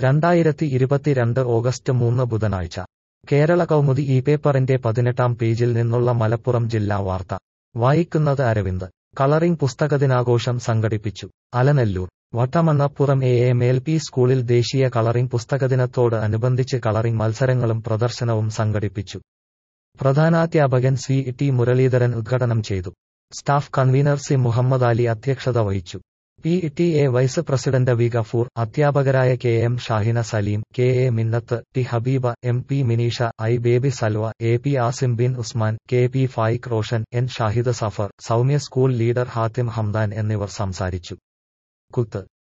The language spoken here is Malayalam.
രണ്ടായിരത്തി ഇരുപത്തിരണ്ട് ഓഗസ്റ്റ് മൂന്ന് ബുധനാഴ്ച കേരള കൗമുദി ഈ പേപ്പറിന്റെ പതിനെട്ടാം പേജിൽ നിന്നുള്ള മലപ്പുറം ജില്ലാ വാർത്ത വായിക്കുന്നത് അരവിന്ദ് കളറിംഗ് പുസ്തകദിനാഘോഷം സംഘടിപ്പിച്ചു Alanallur Vattamannappuram A M L P സ്കൂളിൽ ദേശീയ കളറിംഗ് പുസ്തകദിനത്തോട് അനുബന്ധിച്ച് കളറിംഗ് മത്സരങ്ങളും പ്രദർശനവും സംഘടിപ്പിച്ചു പ്രധാനാധ്യാപകൻ സി ടി മുരളീധരൻ ഉദ്ഘാടനം ചെയ്തു staff convener C Muhammad Ali അധ്യക്ഷത വഹിച്ചു P T A vice president V Gafoor അധ്യാപകരായ K M Shahina Saleem K A Minnath T Habeeba M P Mineesha I Baby Salva A P Asim Bin Usman K P Faiq Roshan N Shahid Safar Soumya school leader Hatim Hamdan എന്നിവർ സംസാരിച്ചു കുത്ത്